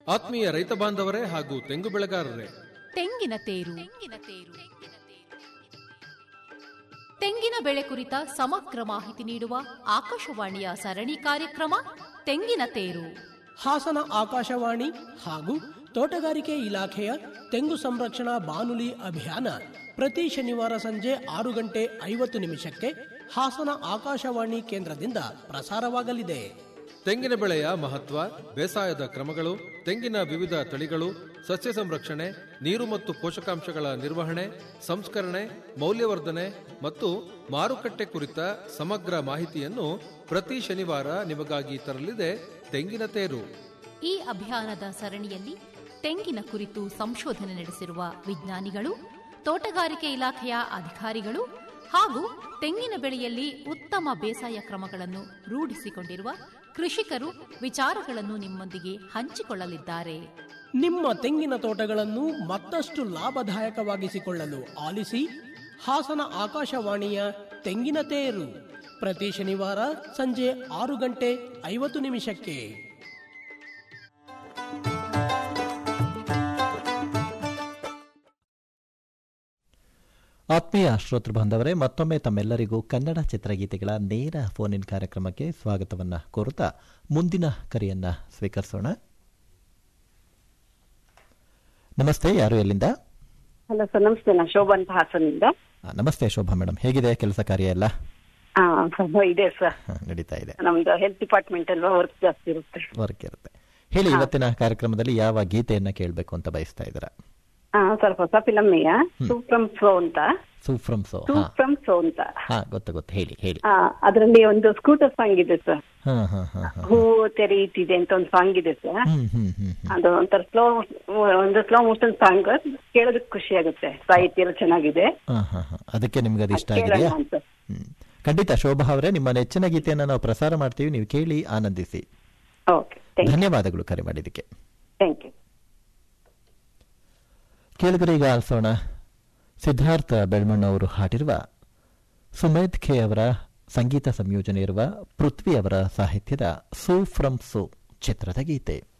ಆತ್ಮೀಯ ರೈತ ಬಾಂಧವರೇ ಹಾಗೂ ತೆಂಗು ಬೆಳೆಗಾರರೇ ತೆಂಗಿನ ತೇರು ತೆಂಗಿನ ಬೆಳೆ ಕುರಿತ ಸಮಗ್ರ ಮಾಹಿತಿ ನೀಡುವ ಆಕಾಶವಾಣಿಯ ಸರಣಿ ಕಾರ್ಯಕ್ರಮ ತೆಂಗಿನ ತೇರು ಹಾಸನ ಆಕಾಶವಾಣಿ ಹಾಗೂ ತೋಟಗಾರಿಕೆ ಇಲಾಖೆಯ ತೆಂಗು ಸಂರಕ್ಷಣಾ ಬಾನುಲಿ ಅಭಿಯಾನ ಪ್ರತಿ ಶನಿವಾರ ಸಂಜೆ ಆರು ಗಂಟೆ ಐವತ್ತು ನಿಮಿಷಕ್ಕೆ ಹಾಸನ ಆಕಾಶವಾಣಿ ಕೇಂದ್ರದಿಂದ ಪ್ರಸಾರವಾಗಲಿದೆ ತೆಂಗಿನ ಬೆಳೆಯ ಮಹತ್ವ ಬೇಸಾಯದ ಕ್ರಮಗಳು ತೆಂಗಿನ ವಿವಿಧ ತಳಿಗಳು ಸಸ್ಯ ಸಂರಕ್ಷಣೆ ನೀರು ಮತ್ತು ಪೋಷಕಾಂಶಗಳ ನಿರ್ವಹಣೆ ಸಂಸ್ಕರಣೆ ಮೌಲ್ಯವರ್ಧನೆ ಮತ್ತು ಮಾರುಕಟ್ಟೆ ಕುರಿತ ಸಮಗ್ರ ಮಾಹಿತಿಯನ್ನು ಪ್ರತಿ ಶನಿವಾರ ನಿಮಗಾಗಿ ತರಲಿದೆ ತೆಂಗಿನ ತೇರು ಈ ಅಭಿಯಾನದ ಸರಣಿಯಲ್ಲಿ ತೆಂಗಿನ ಕುರಿತು ಸಂಶೋಧನೆ ನಡೆಸಿರುವ ವಿಜ್ಞಾನಿಗಳು ತೋಟಗಾರಿಕೆ ಇಲಾಖೆಯ ಅಧಿಕಾರಿಗಳು ಹಾಗೂ ತೆಂಗಿನ ಬೆಳೆಯಲ್ಲಿ ಉತ್ತಮ ಬೇಸಾಯ ಕ್ರಮಗಳನ್ನು ರೂಢಿಸಿಕೊಂಡಿರುವ ಕೃಷಿಕರು ವಿಚಾರಗಳನ್ನು ನಿಮ್ಮೊಂದಿಗೆ ಹಂಚಿಕೊಳ್ಳಲಿದ್ದಾರೆ ನಿಮ್ಮ ತೆಂಗಿನ ತೋಟಗಳನ್ನು ಮತ್ತಷ್ಟು ಲಾಭದಾಯಕವಾಗಿಸಿಕೊಳ್ಳಲು ಆಲಿಸಿ ಹಾಸನ ಆಕಾಶವಾಣಿಯ ತೆಂಗಿನ ತೇರು ಪ್ರತಿ ಶನಿವಾರ ಸಂಜೆ ಆರು ಗಂಟೆ ಐವತ್ತು ನಿಮಿಷಕ್ಕೆ ಆತ್ಮೀಯ ಶ್ರೋತೃ ಬಾಂಧವರೇ ಮತ್ತೊಮ್ಮೆ ತಮ್ಮೆಲ್ಲರಿಗೂ ಕನ್ನಡ ಚಿತ್ರಗೀತೆಗಳ ನೇರ ಫೋನ್ ಇನ್ ಕಾರ್ಯಕ್ರಮಕ್ಕೆ ಸ್ವಾಗತವನ್ನ ಕೋರುತ್ತಾ ಮುಂದಿನ ಕರೆಯನ್ನ ಸ್ವೀಕರಿಸೋಣ ನಮಸ್ತೆ ಯಾರು ಎಲ್ಲಿಂದ ಹಲೋ ಸರ್ ನಮಸ್ತೆ ನಾ ಶೋಭಾ ಅಂತ ಹಾಸನಿಂದ ಆ, ನಮಸ್ತೆ ಶೋಭಾ ಮೇಡಮ್ ಹೇಗಿದೆ ಕೆಲಸ ಕಾರ್ಯ ಎಲ್ಲ ಆ, ಸ್ವಲ್ಪ ಇದೆ ಸರ್ ಹ, ನಡೀತಾ ಇದೆ ನಮ್ದು ಹೆಲ್ತ್ ಡಿಪಾರ್ಟ್ಮೆಂಟ್ ಅಲ್ವಾ ವರ್ಕ್ ಜಾಸ್ತಿ ಇರುತ್ತೆ ವರ್ಕ್ ಇರುತ್ತೆ ಹೇಳಿ ಇವತ್ತಿನ ಕಾರ್ಯಕ್ರಮದಲ್ಲಿ ಯಾವ ಗೀತೆಯನ್ನ ಕೇಳಬೇಕು ಅಂತ ಬಯಸ್ತಾ ಇದ್ದೀರಾ ಆ, ಸ್ವಲ್ಪ ಹೊಸ ಫಿಲಮ್ಮೆಯ ಸೂ ಫ್ರಮ್ ಸೋ ಅಂತ ಸೂಫ್ರಮ್ ಸೋ ಸೂ ಹಾ ಫ್ರಮ್ ಸೋ ಅಂತ ಹಾ ಗೊತ್ತು ಗೊತ್ತು ಹೇಳಿ ಹೇಳಿ ಆ, ಅದರಲ್ಲಿ ಒಂದು ಸ್ಕೂಟರ್ ಸಾಂಗ್ ಇದೆ ಸರ್ ಹಾ ಹಾ ಹಾ ಹಾ ಹೂ ತೆರೆಯುತ್ತಿದೆ ಅಂತ ಒಂದು ಸಾಂಗ್ ಇದೆ ಸರ್ ಹ್ಮ್ ಹ್ಮ್ ಹ್ಮ್ ಹ್ಮ್ ಅದು ಒಂಥರ ಸ್ಲೋ ಒಂದು ಸ್ಲೋ ಮೋಷನ್ ಸಾಂಗ್ ಕೇಳೋದಕ್ಕೆ ಖುಷಿ ಆಗುತ್ತೆ ಸಾಹಿತ್ಯ ಎಲ್ಲ ಚೆನ್ನಾಗಿದೆ ಹಾ ಹಾ ಹಾ ಅದಕ್ಕೆ ನಿಮ್ಗೆ ಅದು ಇಷ್ಟ ಕೇಳೋಣ ಆಗಿದೆಯಾ ಅಂತ ಹ್ಮ್ ಖಂಡಿತ ಶೋಭಾ ಅವರೇ ನಿಮ್ಮ ನೆಚ್ಚಿನ ಗೀತೆಯನ್ನ ನಾವು ಪ್ರಸಾರ ಮಾಡ್ತೀವಿ ನೀವು ಕೇಳಿ ಆನಂದಿಸಿ ಓಕೆ ಥ್ಯಾಂಕ್ ಯು ಧನ್ಯವಾದಗಳು ಕರೆ ಮಾಡಿದ್ದಕ್ಕೆ ಥ್ಯಾಂಕ್ ಯು ಕೇಳಿದರೆ ಈಗ ಆಲಿಸೋಣ ಸಿದ್ಧಾರ್ಥ ಬೆಳ್ಮಣ್ಣ ಅವರು ಹಾಡಿರುವ ಸುಮೇಧ್ ಖೇ ಅವರ ಸಂಗೀತ ಸಂಯೋಜನೆ ಇರುವ ಪೃಥ್ವಿ ಅವರ ಸಾಹಿತ್ಯದ ಸೂ ಫ್ರಮ್ ಸೋ ಚಿತ್ರದ ಗೀತೆ